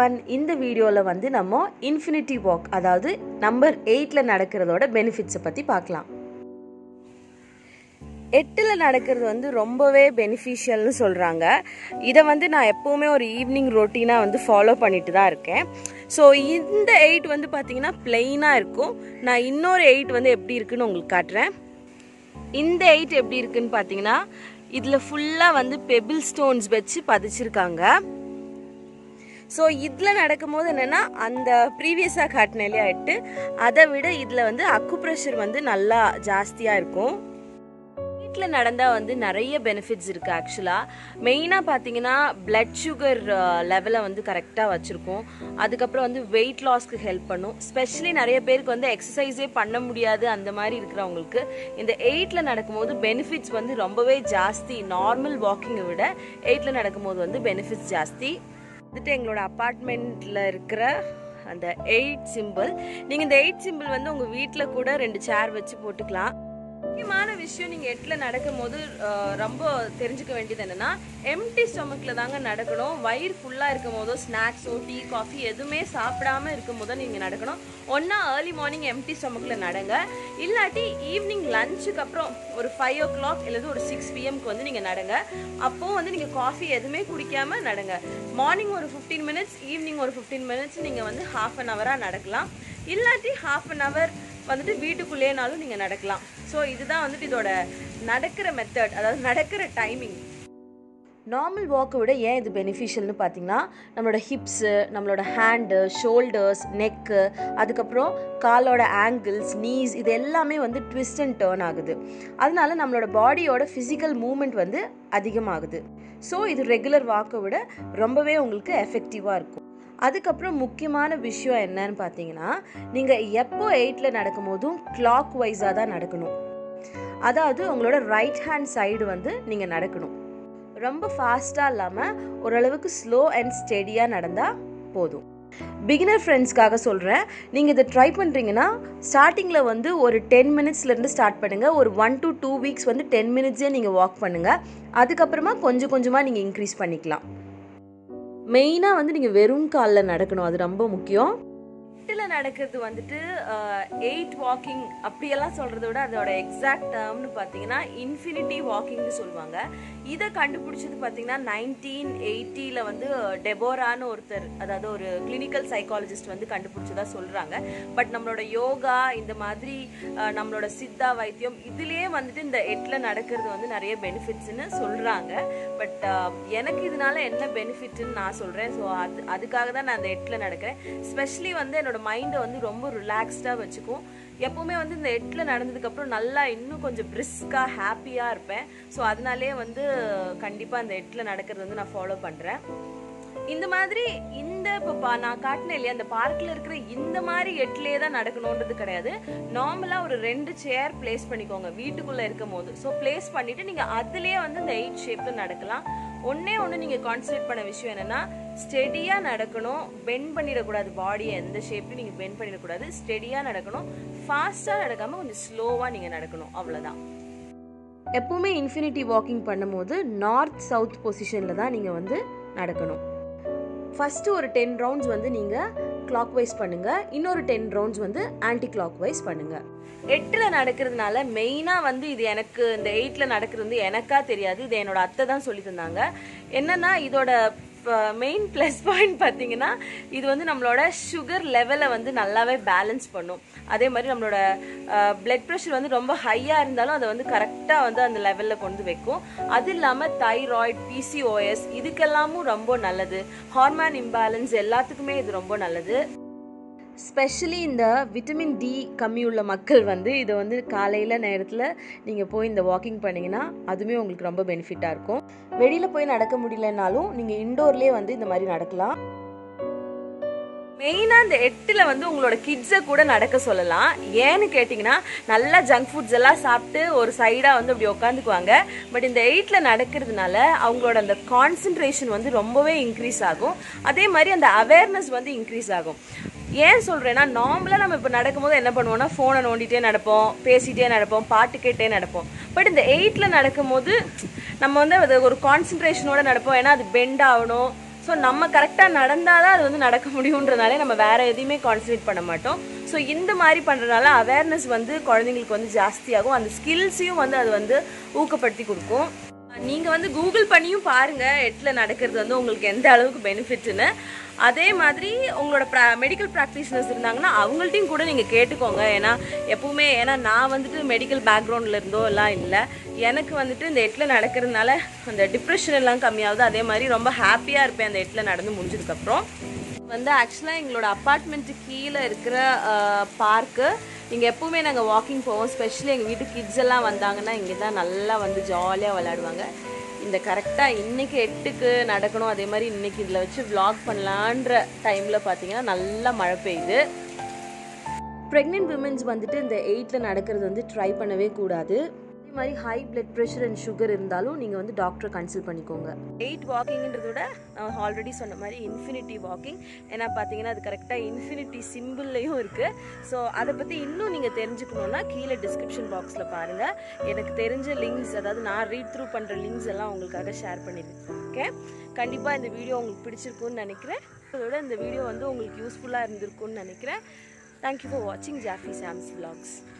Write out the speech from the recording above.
one இந்த வீடியோவில் வந்து நம்ம இன்ஃபினிட்டி வாக் அதாவது நம்பர் எயிட்டில் நடக்கிறதோட பெனிஃபிட்ஸை பற்றி பார்க்கலாம் எட்டில் நடக்கிறது வந்து ரொம்பவே பெனிஃபிஷியல்னு சொல்கிறாங்க இதை வந்து நான் எப்போவுமே ஒரு ஈவினிங் ரொட்டீனாக வந்து ஃபாலோ பண்ணிட்டு தான் இருக்கேன் ஸோ இந்த எயிட் வந்து பார்த்தீங்கன்னா பிளெயினாக இருக்கும் நான் இன்னொரு எயிட் வந்து எப்படி இருக்குன்னு உங்களுக்கு காட்டுறேன் இந்த எயிட் எப்படி இருக்குன்னு பார்த்தீங்கன்னா இதில் ஃபுல்லாக வந்து பெபிள் ஸ்டோன்ஸ் வச்சு பதிச்சிருக்காங்க ஸோ இதில் நடக்கும்போது என்னென்னா அந்த ப்ரீவியஸாக காட்டின இல்லையா எட்டு அதை விட இதில் வந்து அக்கு ப்ரெஷர் வந்து நல்லா ஜாஸ்தியாக இருக்கும் வீட்டில் நடந்தால் வந்து நிறைய பெனிஃபிட்ஸ் இருக்குது ஆக்சுவலாக மெயினாக பார்த்தீங்கன்னா பிளட் சுகர் லெவலை வந்து கரெக்டாக வச்சுருக்கோம் அதுக்கப்புறம் வந்து வெயிட் லாஸ்க்கு ஹெல்ப் பண்ணும் ஸ்பெஷலி நிறைய பேருக்கு வந்து எக்ஸசைஸே பண்ண முடியாது அந்த மாதிரி இருக்கிறவங்களுக்கு இந்த எயிட்டில் நடக்கும்போது பெனிஃபிட்ஸ் வந்து ரொம்பவே ஜாஸ்தி நார்மல் வாக்கிங்கை விட எயிட்டில் நடக்கும்போது வந்து பெனிஃபிட்ஸ் ஜாஸ்தி வந்துட்டு எங்களோட அப்பார்ட்மெண்ட்டில் இருக்கிற அந்த எயிட் சிம்பிள் நீங்கள் இந்த எயிட் சிம்பிள் வந்து உங்கள் வீட்டில் கூட ரெண்டு சேர் வச்சு போட்டுக்கலாம் முக்கியமான விஷயம் நீங்கள் எட்டில் நடக்கும் போது ரொம்ப தெரிஞ்சுக்க வேண்டியது என்னென்னா எம்டி ஸ்டொமக்கில் தாங்க நடக்கணும் வயிறு ஃபுல்லாக இருக்கும் போதோ ஸ்நாக்ஸோ டீ காஃபி எதுவுமே சாப்பிடாம இருக்கும் போதோ நீங்கள் நடக்கணும் ஒன்றா ஏர்லி மார்னிங் எம்டி ஸ்டொமக்கில் நடங்க இல்லாட்டி ஈவினிங் லஞ்சுக்கு அப்புறம் ஒரு ஃபைவ் ஓ கிளாக் இல்லது ஒரு சிக்ஸ் பிஎம்க்கு வந்து நீங்கள் நடங்க அப்போது வந்து நீங்கள் காஃபி எதுவுமே குடிக்காமல் நடங்க மார்னிங் ஒரு ஃபிஃப்டீன் மினிட்ஸ் ஈவினிங் ஒரு ஃபிஃப்டீன் மினிட்ஸ் நீங்கள் வந்து ஹாஃப் அன் ஹவராக நடக்கலாம் இல்லாட்டி ஹாஃப் அன் ஹவர் வந்துட்டு வீட்டுக்குள்ளேனாலும் நீங்கள் நடக்கலாம் ஸோ இதுதான் வந்துட்டு இதோட நடக்கிற மெத்தட் அதாவது நடக்கிற டைமிங் நார்மல் வாக்கை விட ஏன் இது பெனிஃபிஷியல்னு பார்த்தீங்கன்னா நம்மளோட ஹிப்ஸு நம்மளோட ஹேண்டு ஷோல்டர்ஸ் நெக்கு அதுக்கப்புறம் காலோட ஆங்கிள்ஸ் நீஸ் இது எல்லாமே வந்து ட்விஸ்ட் அண்ட் டேர்ன் ஆகுது அதனால நம்மளோட பாடியோட ஃபிசிக்கல் மூமெண்ட் வந்து அதிகமாகுது ஸோ இது ரெகுலர் வாக்கை விட ரொம்பவே உங்களுக்கு எஃபெக்டிவாக இருக்கும் அதுக்கப்புறம் முக்கியமான விஷயம் என்னன்னு பார்த்தீங்கன்னா நீங்கள் எப்போ எயிட்டில் நடக்கும்போதும் கிளாக் வைஸாக தான் நடக்கணும் அதாவது உங்களோட ரைட் ஹேண்ட் சைடு வந்து நீங்கள் நடக்கணும் ரொம்ப ஃபாஸ்ட்டாக இல்லாமல் ஓரளவுக்கு ஸ்லோ அண்ட் ஸ்டெடியாக நடந்தால் போதும் பிகினர் ஃப்ரெண்ட்ஸ்க்காக சொல்கிறேன் நீங்கள் இதை ட்ரை பண்ணுறீங்கன்னா ஸ்டார்டிங்கில் வந்து ஒரு டென் மினிட்ஸ்லேருந்து ஸ்டார்ட் பண்ணுங்கள் ஒரு ஒன் டு டூ வீக்ஸ் வந்து டென் மினிட்ஸே நீங்கள் வாக் பண்ணுங்கள் அதுக்கப்புறமா கொஞ்சம் கொஞ்சமாக நீங்கள் இன்க்ரீஸ் பண்ணிக்கலாம் மெயினாக வந்து நீங்கள் வெறும் காலில் நடக்கணும் அது ரொம்ப முக்கியம் எட்டில் நடக்கிறது வந்துட்டு எயிட் வாக்கிங் அப்படியெல்லாம் சொல்கிறத விட அதோட எக்ஸாக்ட் டேர்ம்னு பார்த்தீங்கன்னா இன்ஃபினிட்டி வாக்கிங்னு சொல்லுவாங்க இதை கண்டுபிடிச்சது பார்த்தீங்கன்னா நைன்டீன் எயிட்டியில் வந்து டெபோரான்னு ஒருத்தர் அதாவது ஒரு கிளினிக்கல் சைக்காலஜிஸ்ட் வந்து கண்டுபிடிச்சதா சொல்கிறாங்க பட் நம்மளோட யோகா இந்த மாதிரி நம்மளோட சித்தா வைத்தியம் இதுலேயே வந்துட்டு இந்த எட்டில் நடக்கிறது வந்து நிறைய பெனிஃபிட்ஸ்னு சொல்கிறாங்க பட் எனக்கு இதனால என்ன பெனிஃபிட்னு நான் சொல்கிறேன் ஸோ அது அதுக்காக தான் நான் அந்த எட்டில் நடக்கிறேன் ஸ்பெஷலி வந்து என்னோட மைண்டை வந்து ரொம்ப ரிலாக்ஸ்டாக வச்சுக்கும் எப்போவுமே வந்து இந்த எட்டில் நடந்ததுக்கப்புறம் நல்லா இன்னும் கொஞ்சம் பிரிஸ்காக ஹாப்பியாக இருப்பேன் ஸோ அதனாலே வந்து கண்டிப்பாக அந்த எட்டில் நடக்கிறது வந்து நான் ஃபாலோ பண்ணுறேன் இந்த மாதிரி இந்த இப்போ நான் காட்டினேன் இல்லையா அந்த பார்க்கில் இருக்கிற இந்த மாதிரி எட்லேயே தான் நடக்கணுன்றது கிடையாது நார்மலாக ஒரு ரெண்டு சேர் பிளேஸ் பண்ணிக்கோங்க வீட்டுக்குள்ளே இருக்கும் போது ஸோ பிளேஸ் பண்ணிவிட்டு நீங்கள் அதுலேயே வந்து இந்த எயிட் ஷேப்பில் நடக்கலாம் ஒன்றே ஒன்று நீங்கள் கான்சன்ட்ரேட் பண்ண விஷயம் என்னென்னா ஸ்டெடியாக நடக்கணும் பெண்ட் பண்ணிடக்கூடாது பாடியை எந்த ஷேப்லையும் நீங்கள் பெண்ட் பண்ணிடக்கூடாது ஸ்டெடியாக நடக்கணும் ஃபாஸ்ட்டாக நடக்காமல் கொஞ்சம் ஸ்லோவாக நீங்கள் நடக்கணும் அவ்வளோதான் எப்பவுமே இன்ஃபினிட்டி வாக்கிங் பண்ணும்போது நார்த் சவுத் பொசிஷனில் தான் நீங்கள் வந்து நடக்கணும் ஃபஸ்ட்டு ஒரு டென் ரவுண்ட்ஸ் வந்து நீங்கள் கிளாக் வைஸ் பண்ணுங்கள் இன்னொரு டென் ரவுண்ட்ஸ் வந்து ஆன்டி கிளாக் வைஸ் பண்ணுங்கள் எட்டில் நடக்கிறதுனால மெயினாக வந்து இது எனக்கு இந்த எயிட்டில் நடக்கிறது வந்து எனக்கா தெரியாது இது என்னோட அத்தை தான் சொல்லி தந்தாங்க என்னன்னா இதோட மெயின் ப்ளஸ் பாயிண்ட் பார்த்தீங்கன்னா இது வந்து நம்மளோட சுகர் லெவலை வந்து நல்லாவே பேலன்ஸ் பண்ணும் அதே மாதிரி நம்மளோட பிளட் ப்ரெஷர் வந்து ரொம்ப ஹையாக இருந்தாலும் அதை வந்து கரெக்டாக வந்து அந்த லெவலில் கொண்டு வைக்கும் அது இல்லாமல் தைராய்டு பிசிஓஎஸ் இதுக்கெல்லாமும் ரொம்ப நல்லது ஹார்மோன் இம்பேலன்ஸ் எல்லாத்துக்குமே இது ரொம்ப நல்லது ஸ்பெஷலி இந்த விட்டமின் டி கம்மி உள்ள மக்கள் வந்து இதை வந்து காலையில் நேரத்தில் நீங்கள் போய் இந்த வாக்கிங் பண்ணிங்கன்னா அதுவுமே உங்களுக்கு ரொம்ப பெனிஃபிட்டாக இருக்கும் வெளியில் போய் நடக்க முடியலனாலும் நீங்கள் இண்டோர்லேயே வந்து இந்த மாதிரி நடக்கலாம் மெயினாக இந்த எட்டில் வந்து உங்களோட கிட்ஸை கூட நடக்க சொல்லலாம் ஏன்னு கேட்டிங்கன்னா நல்லா ஜங்க் ஃபுட்ஸ் எல்லாம் சாப்பிட்டு ஒரு சைடாக வந்து அப்படி உட்காந்துக்குவாங்க பட் இந்த எயிட்டில் நடக்கிறதுனால அவங்களோட அந்த கான்சன்ட்ரேஷன் வந்து ரொம்பவே இன்க்ரீஸ் ஆகும் அதே மாதிரி அந்த அவேர்னஸ் வந்து இன்க்ரீஸ் ஆகும் ஏன் சொல்கிறேன்னா நார்மலாக நம்ம இப்போ நடக்கும்போது என்ன பண்ணுவோம்னா ஃபோனை நோண்டிகிட்டே நடப்போம் பேசிகிட்டே நடப்போம் பாட்டு கேட்டே நடப்போம் பட் இந்த எயிட்டில் நடக்கும்போது நம்ம வந்து அது ஒரு கான்சன்ட்ரேஷனோட நடப்போம் ஏன்னா அது பெண்ட் ஆகணும் ஸோ நம்ம கரெக்டாக நடந்தால் தான் அது வந்து நடக்க முடியுன்றனாலே நம்ம வேற எதையுமே கான்சன்ட்ரேட் பண்ண மாட்டோம் ஸோ இந்த மாதிரி பண்ணுறதுனால அவேர்னஸ் வந்து குழந்தைங்களுக்கு வந்து ஜாஸ்தியாகும் அந்த ஸ்கில்ஸையும் வந்து அது வந்து ஊக்கப்படுத்தி கொடுக்கும் நீங்கள் வந்து கூகுள் பண்ணியும் பாருங்கள் எட்டில் நடக்கிறது வந்து உங்களுக்கு எந்த அளவுக்கு பெனிஃபிட்னு அதே மாதிரி உங்களோட ப்ரா மெடிக்கல் ப்ராக்டிஷனர்ஸ் இருந்தாங்கன்னா அவங்கள்ட்டையும் கூட நீங்கள் கேட்டுக்கோங்க ஏன்னா எப்பவுமே ஏன்னா நான் வந்துட்டு மெடிக்கல் பேக்ரவுண்டில் இருந்தோ எல்லாம் இல்லை எனக்கு வந்துட்டு இந்த எட்டில் நடக்கிறதுனால அந்த டிப்ரெஷன் எல்லாம் கம்மியாகுது அதே மாதிரி ரொம்ப ஹாப்பியாக இருப்பேன் அந்த எட்டில் நடந்து முடிஞ்சதுக்கப்புறம் வந்து ஆக்சுவலாக எங்களோட அப்பார்ட்மெண்ட்டு கீழே இருக்கிற பார்க்கு இங்கே எப்பவுமே நாங்கள் வாக்கிங் போவோம் ஸ்பெஷலி எங்கள் வீட்டு கிட்ஸ் எல்லாம் வந்தாங்கன்னா இங்கே தான் நல்லா வந்து ஜாலியாக விளையாடுவாங்க இந்த கரெக்டாக இன்றைக்கி எட்டுக்கு நடக்கணும் அதே மாதிரி இன்றைக்கி இதில் வச்சு vlog பண்ணலான்ற டைமில் பார்த்தீங்கன்னா நல்லா மழை பெய்யுது ப்ரெக்னென்ட் விமன்ஸ் வந்துட்டு இந்த எயிட்டில் நடக்கிறது வந்து ட்ரை பண்ணவே கூடாது அதே மாதிரி high blood pressure and sugar இருந்தாலும் நீங்கள் வந்து டாக்டரை கன்சல்ட் பண்ணிக்கோங்க எயிட் வாக்கிங்ன்றத விட நான் ஆல்ரெடி சொன்ன மாதிரி இன்ஃபினிட்டி வாக்கிங் ஏன்னா பார்த்தீங்கன்னா அது கரெக்டாக இன்ஃபினிட்டி சிம்பிள்லையும் இருக்குது ஸோ அதை பற்றி இன்னும் நீங்கள் தெரிஞ்சுக்கணுன்னா கீழே டிஸ்கிரிப்ஷன் பாக்ஸில் பாருங்கள் எனக்கு தெரிஞ்ச லிங்க்ஸ் அதாவது நான் ரீட் த்ரூ பண்ணுற லிங்க்ஸ் எல்லாம் உங்களுக்காக ஷேர் பண்ணியிருக்கேன் கண்டிப்பாக இந்த வீடியோ உங்களுக்கு பிடிச்சிருக்குன்னு நினைக்கிறேன் அதோட இந்த வீடியோ வந்து உங்களுக்கு யூஸ்ஃபுல்லாக இருந்திருக்கும்னு நினைக்கிறேன் தேங்க்யூ ஃபார் வாட்சிங் ஜாஃபி சாம்ஸ் vlogs